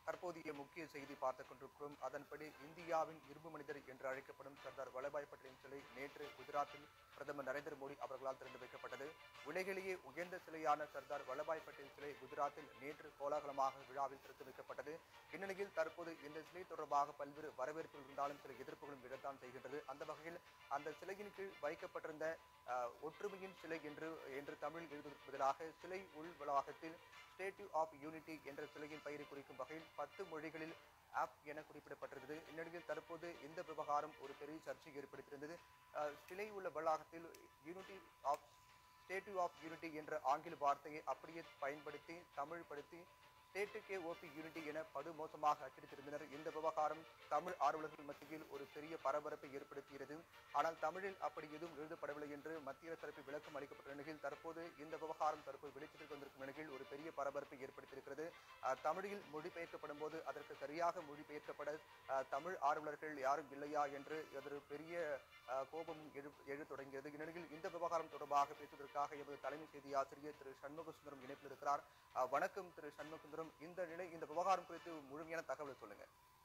தற்போதைய முக்கிய செய்தி பார்த்துக் கொண்டிருக்கிறோம் அதன்படி இந்தியாவின் இரும்பு மனிதர் என்று அழைக்கப்படும் சர்தார் வல்லபாய் பட்டேலின் சிலை நேற்று குஜராத்தில் பிரதமர் நரேந்திர மோடி அவர்களால் திறந்து வைக்கப்பட்டது உலகிலேயே உயர்ந்த சிலையான சர்தார் வல்லபாய் பட்டேல் சிலை குஜராத்தில் நேற்று கோலாகலமாக விழாவில் திறந்து வைக்கப்பட்டது இந்நிலையில் தற்போது இந்த சிலை தொடர்பாக பல்வேறு வரவேற்புகள் இருந்தாலும் சில எதிர்ப்புகளும் விழத்தான் செய்கின்றது அந்த வகையில் அந்த சிலையின் கீழ் வைக்கப்பட்டிருந்த அஹ், ஒற்றுமையின் சிலை என்று என்று தமிழில் எழுதுவதற்கு பதிலாக சிலை உள் வளாகத்தில் ஸ்டேட்யூ ஆஃப் யூனிட்டி என்ற சிலையின் பெயரை குறிக்கும் வகையில் பத்து மொழிகளில் ஆப் என குறிப்பிடப்பட்டிருந்தது இந்நிலையில் தற்போது இந்த விவகாரம் ஒரு பெரிய சர்ச்சை ஏற்படுத்தியிருந்தது அஹ், சிலை உள்ள வளாகத்தில் unity of statue of unity என்ற ஆங்கில வார்த்தையை அப்படியே பயன்படுத்தி தமிழ் படுத்தி ஸ்டேட்டுக்கே ஓபி யூனிட்டி என படுமோசமாக அச்சடித்திருந்தனர் இந்த விவகாரம் தமிழ் ஆர்வலர்கள் மத்தியில் ஒரு பெரிய பரபரப்பை ஏற்படுத்தியது ஆனால் தமிழில் அப்படி எதுவும் எழுதப்படவில்லை என்று மத்திய தரப்பில் விளக்கம் அளிக்கப்பட்ட நிலையில் தற்போது இந்த விவகாரம் தற்போது வெளிச்சத்திற்கு வந்திருக்கும் நிலையில் ஒரு பெரிய பரபரப்பை ஏற்படுத்தியிருக்கிறது அஹ், தமிழில் மொழிபெயர்க்கப்படும் போது அதற்கு சரியாக மொழிபெயர்க்கப்பட அஹ், தமிழ் ஆர்வலர்கள் யாரும் இல்லையா என்று ஒரு பெரிய அஹ், கோபம் எழு எழத் தொடங்கியது இந்நிலையில் இந்த விவகாரம் தொடர்பாக பேசுவதற்காக எமது தலைமை செய்தி ஆசிரியர் திரு சண்முக சுந்தரம் இணைப்பில் இருக்கிறார் அஹ், வணக்கம் திரு சண்முக சுந்தரம் இந்த நிலை இந்த விவகாரம் குறித்து முழுமையான தகவல் சொல்லுங்க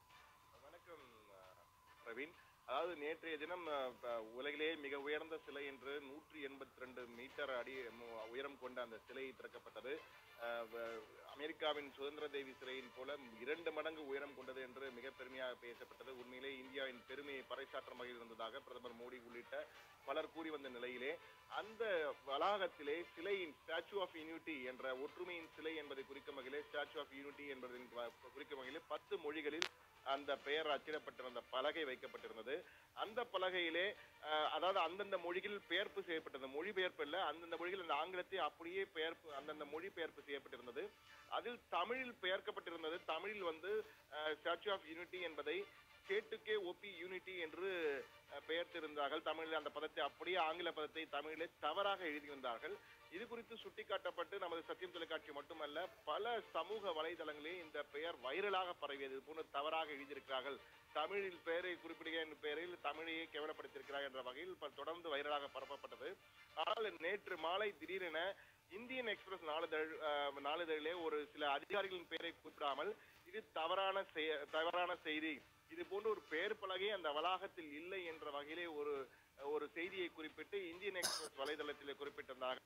வணக்கம் அஹ், பிரவீன் அதாவது நேற்றைய தினம் அஹ், ப- உலகிலேயே மிக உயர்ந்த சிலை என்று நூற்றி எண்பத்தி ரெண்டு மீட்டர் அடி மு- உயரம் கொண்ட அந்த சிலை திறக்கப்பட்டது அஹ், வ- அமெரிக்காவின் சுதந்திர தேவி சிலையின் போல இரண்டு மடங்கு உயரம் கொண்டது என்று மிக பெருமையாக பேசப்பட்டது உண்மையிலே இந்தியாவின் பெருமையை பறைசாற்றும் வகையில் இருந்ததாக பிரதமர் மோடி உள்ளிட்ட பலர் கூறி வந்த நிலையிலே அந்த வளாகத்திலே சிலையின் ஸ்டாச்சு ஆஃப் யூனிட்டி என்ற ஒற்றுமையின் சிலை என்பதை குறிக்கும் வகையிலே ஸ்டாச்சு ஆஃப் யூனிட்டி என்பதன் வ- குறிக்கும் வகையிலே பத்து மொழிகளில் அந்த பெயர் அச்சிடப்பட்டிருந்த பலகை வைக்கப்பட்டிருந்தது அந்த பலகையிலே அஹ், அதாவது அந்தந்த மொழிகளில் பெயர்ப்பு செய்யப்பட்டது மொழிபெயர்ப்பு இல்ல அந்தந்த மொழிகள் அந்த ஆங்கிலத்தை அப்படியே பெயர்ப்பு அந்தந்த மொழி பெயர்ப்பு செய்யப்பட்டிருந்தது அதில் தமிழில் பெயர்க்கப்பட்டிருந்தது தமிழில் வந்து ஸ்டாச்சு ஆஃப் யூனிட்டி என்பதை ஸ்டேட்டுக்கே ஒப்பி யூனிட்டி என்று அஹ், பெயர்த்திருந்தார்கள் தமிழில் அந்த பதத்தை அப்படியே ஆங்கில பதத்தை தமிழிலே தவறாக எழுதியிருந்தார்கள் இது குறித்து சுட்டிக்காட்டப்பட்டு நமது சத்தியம் தொலைக்காட்சி மட்டுமல்ல பல சமூக வலைதளங்களில் இந்த பெயர் வைரலாக பரவியது இது போன்று தவறாக எழுதியிருக்கிறார்கள் தமிழில் பெயரை குறிப்பிடுகிற என்ற பெயரில் தமிழையே கேவலப்படுத்தியிருக்கிறார் என்ற வகையில் ப- தொடர்ந்து வைரலாக பரப்பப்பட்டது ஆனால் நேற்று மாலை திடீரென இந்தியன் எக்ஸ்பிரஸ் நாளிதழ் அஹ், நாளிதழிலே ஒரு சில அதிகாரிகளின் பெயரை குறிப்பிடாமல் இது தவறான செய- தவறான செய்தி இது போன்ற ஒரு பெயர் பலகை அந்த வளாகத்தில் இல்லை என்ற வகையிலே ஒரு ஒரு செய்தியை குறிப்பிட்டு இந்தியன் எக்ஸ்பிரஸ் வலைதளத்திலே குறிப்பிட்டிருந்தார்கள்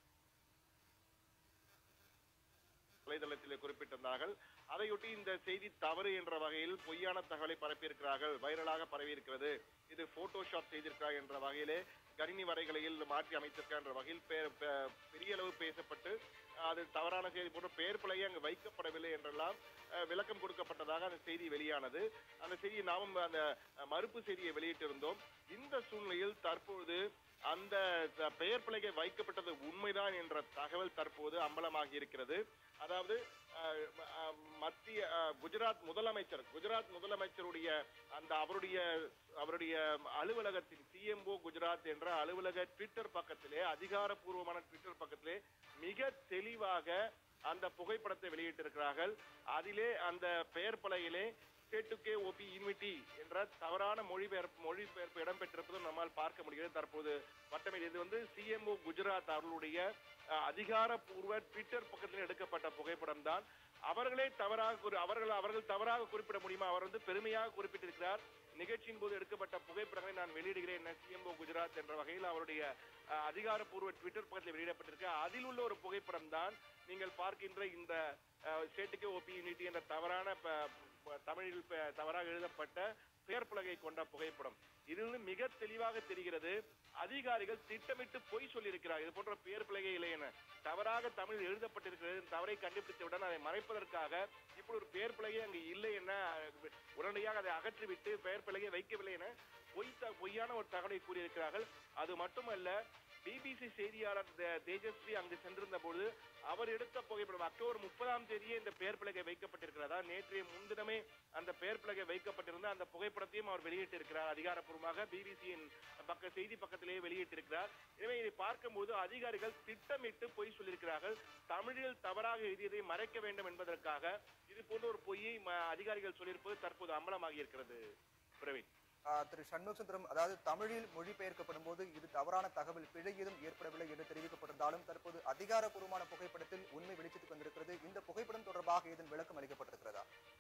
வலைதளத்திலே குறிப்பிட்டிருந்தார்கள் அதையொட்டி இந்த செய்தி தவறு என்ற வகையில் பொய்யான தகவலை பரப்பியிருக்கிறார்கள் வைரலாக பரவியிருக்கிறது இது போட்டோஷாப் செய்திருக்கிறார் என்ற வகையிலே கணினி வரைகலையில் மாற்றி அமைத்திருக்கார் என்ற வகையில் பெ- பெ- பெரிய அளவு பேசப்பட்டு அது தவறான செய்தி போன்ற பெயர் பிழையை அங்கு வைக்கப்படவில்லை என்றெல்லாம் அஹ், விளக்கம் கொடுக்கப்பட்டதாக அந்த செய்தி வெளியானது அந்த செய்தியை நாமும் அந்த அஹ், மறுப்பு செய்தியை வெளியிட்டிருந்தோம் இந்த சூழ்நிலையில் தற்பொழுது அந்த த- பெயர் பிழைகை வைக்கப்பட்டது உண்மைதான் என்ற தகவல் தற்போது அம்பலமாகி இருக்கிறது அதாவது அஹ், அஹ், மத்திய அஹ், குஜராத் முதலமைச்சர் குஜராத் முதலமைச்சருடைய அந்த அவருடைய அவருடைய அலுவலகத்தின் சிஎம்ஓ குஜராத் என்ற அலுவலக ட்விட்டர் பக்கத்திலே அதிகாரப்பூர்வமான ட்விட்டர் பக்கத்திலே மிக தெளிவாக அந்த புகைப்படத்தை வெளியிட்டிருக்கிறார்கள் அதிலே அந்த பெயர் பலகையிலே ஸ்டேட்டுக்கே ஓபி யூனிட்டி என்ற தவறான மொழிபெயர்ப்பு மொழிபெயர்ப்பு இடம்பெற்றிருப்பதும் நம்மால் பார்க்க முடிகிறது தற்போது வட்டமையில் இது வந்து சிஎம்ஓ குஜராத் அவர்களுடைய அஹ், அதிகாரப்பூர்வ ட்விட்டர் பக்கத்தில் எடுக்கப்பட்ட புகைப்படம் தான் அவர்களே தவறாக குறி- அவர்கள் அவர்கள் தவறாக குறிப்பிட முடியுமா அவர் வந்து பெருமையாக குறிப்பிட்டிருக்கிறார் நிகழ்ச்சியின் போது எடுக்கப்பட்ட புகைப்படங்களை நான் வெளியிடுகிறேன் சிஎம்ஓ குஜராத் என்ற வகையில் அவருடைய அஹ், அதிகாரப்பூர்வ ட்விட்டர் பக்கத்தில் வெளியிடப்பட்டிருக்கு அதில் உள்ள ஒரு புகைப்படம் தான் நீங்கள் பார்க்கின்ற இந்த ஸ்டேட்டுக்கு ஓபி யூனிட்டி என்ற தவறான ப- ப- தமிழில் ப- தவறாக எழுதப்பட்ட பெயர் பலகை கொண்ட புகைப்படம் இதிலிருந்து மிக தெளிவாக தெரிகிறது அதிகாரிகள் திட்டமிட்டு பொய் சொல்லியிருக்கிறார் இது போன்ற பெயர் பிழகை இல்லை என தவறாக தமிழ் எழுதப்பட்டிருக்கிறது இந்த தவறை கண்டுபிடித்தவுடன் அதை மறைப்பதற்காக இப்படி ஒரு பெயர் பிழகை அங்கு இல்லை என அஹ், உடனடியாக அதை அகற்றிவிட்டு பெயர் பிழகை வைக்கவில்லை என பொய் த- பொய்யான ஒரு தகவலை கூறியிருக்கிறார்கள் அது மட்டுமல்ல பிபிசி செய்தியாளர் தே- தேஜஸ்வி அங்கு சென்றிருந்த பொழுது அவர் எடுத்த புகைப்படம் அக்டோபர் முப்பதாம் தேதியே இந்த பெயர் பிளகை வைக்கப்பட்டிருக்கிறதா நேற்றைய முன்தினமே அந்த பெயர் பிளகை வைக்கப்பட்டிருந்த அந்த புகைப்படத்தையும் அவர் வெளியிட்டிருக்கிறார் அதிகாரப்பூர்வமாக பிபிசியின் பக்க செய்தி பக்கத்திலேயே வெளியிட்டிருக்கிறார் எனவே இதை பார்க்கும்போது அதிகாரிகள் திட்டமிட்டு பொய் சொல்லியிருக்கிறார்கள் தமிழில் தவறாக எழுதியதை மறைக்க வேண்டும் என்பதற்காக இது போன்ற ஒரு பொய்யை ம- அதிகாரிகள் சொல்லியிருப்பது தற்போது அம்பலமாகி இருக்கிறது பிரவீன் ஆஹ் திரு சண்முக சுந்தரம் அதாவது தமிழில் மொழிபெயர்க்கப்படும் போது இது தவறான தகவல் பிழை ஏதும் ஏற்படவில்லை என்று தெரிவிக்கப்பட்டிருந்தாலும் தற்போது அதிகாரப்பூர்வமான புகைப்படத்தில் உண்மை வெளிச்சத்துக்கு வந்திருக்கிறது இந்த புகைப்படம் தொடர்பாக ஏதும் விளக்கம் அளிக்கப்பட்டிருக்கிறதா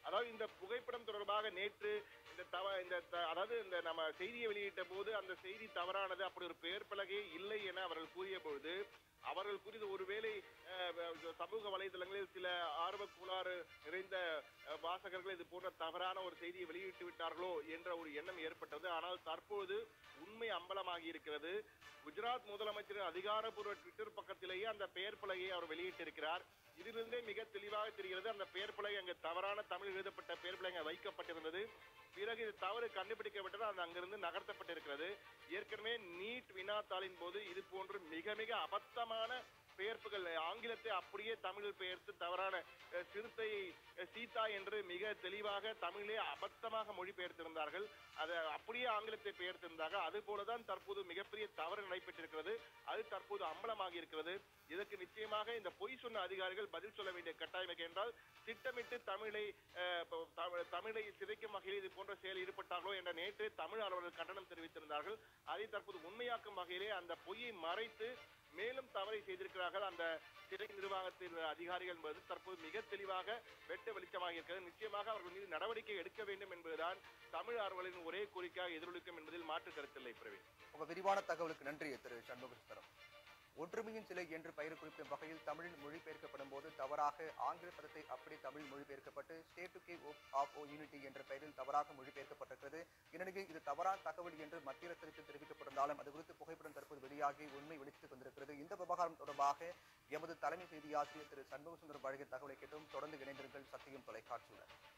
அதாவது இந்த புகைப்படம் தொடர்பாக நேற்று இந்த தவ இந்த த- அதாவது இந்த நம்ம செய்தியை வெளியிட்ட போது அந்த செய்தி தவறானது அப்படி ஒரு பெயர் பலகை இல்லை என அவர்கள் கூறிய பொழுது அவர்கள் கூறியது ஒருவேளை அஹ், வ- சமூக வலைதளங்களில் சில ஆர்வ கோளாறு நிறைந்த அஹ், வாசகர்கள் இது போன்ற தவறான ஒரு செய்தியை வெளியிட்டு விட்டார்களோ என்ற ஒரு எண்ணம் ஏற்பட்டது ஆனால் தற்போது உண்மை அம்பலமாகி இருக்கிறது குஜராத் முதலமைச்சரின் அதிகாரப்பூர்வ ட்விட்டர் பக்கத்திலேயே அந்த பெயர் பலகையை அவர் வெளியிட்டிருக்கிறார் இதிலிருந்தே மிக தெளிவாக தெரிகிறது அந்த பெயர் பலகை அங்கு தவறான தமிழ் எழுதப்பட்ட பெயர் பலகை அங்கே வைக்கப்பட்டிருந்தது பிறகு இது தவறு கண்டுபிடிக்கப்பட்டது அது அங்கிருந்து நகர்த்தப்பட்டிருக்கிறது ஏற்கனவே நீட் வினாத்தாளின் போது இது போன்று மிக மிக அபத்தமான பெயர்ப்புகள் ஆங்கிலத்தை அப்படியே தமிழில் பெயர்த்து தவறான அஹ், சிறுத்தையை அஹ், சீதா என்று மிக தெளிவாக தமிழிலே அபத்தமாக மொழிபெயர்த்திருந்தார்கள் அதை அப்படியே ஆங்கிலத்தை பெயர்த்திருந்தார்கள் அது போலதான் தற்போது மிகப்பெரிய தவறு நடைபெற்றிருக்கிறது அது தற்போது அம்பலமாகி இருக்கிறது இதற்கு நிச்சயமாக இந்த பொய் சொன்ன அதிகாரிகள் பதில் சொல்ல வேண்டிய கட்டாயம் என்றால் திட்டமிட்டு தமிழை அஹ், ப- தமிழ்- தமிழை சிதைக்கும் வகையில் இது போன்ற செயல் ஈடுபட்டார்களோ என்ற நேற்று தமிழ் அலுவலர்கள் கண்டனம் தெரிவித்திருந்தார்கள் அதை தற்போது உண்மையாக்கும் வகையிலே அந்த பொய்யை மறைத்து மேலும் தவறை செய்திருக்கிறார்கள் அந்த சிறை நிர்வாகத்தின் அதிகாரிகள் என்பது தற்போது மிக தெளிவாக வெட்ட வெளிச்சமாக இருக்கிறது நிச்சயமாக அவர்கள் மீது நடவடிக்கை எடுக்க வேண்டும் என்பதுதான் தமிழ் ஆர்வலரின் ஒரே கோரிக்கையாக எதிரொலிக்கும் என்பதில் மாற்று கருத்தில்லை பிரவீன் உங்க விரிவான தகவலுக்கு நன்றி திரு சண்முகசுந்தரம் ஒற்றுமையின் சிலை என்று பெயர் குறிப்பிடும் வகையில் தமிழில் மொழிபெயர்க்கப்படும் போது தவறாக ஆங்கில பதத்தை அப்படி தமிழ் மொழிபெயர்க்கப்பட்டு ஸ்டேட் டு கே ஆஃப் ஓ யூனிட்டி என்ற பெயரில் தவறாக மொழிபெயர்க்கப்பட்டிருக்கிறது இந்நிலையில் இது தவறான தகவல் என்று மத்திய அரசுக்கு தெரிவிக்கப்பட்டிருந்தாலும் அது குறித்து புகைப்படம் தற்போது வெளியாகி உண்மை வெளிச்சத்துக்கு வந்திருக்கிறது இந்த விவகாரம் தொடர்பாக எமது தலைமை செய்தி ஆசிரியர் திரு சண்முகசுந்தரம் வழங்கிய தகவலை கேட்டும் தொடர்ந்து இணைந்திருங்கள் சத்தியம் தொலைக்காட்சியுடன்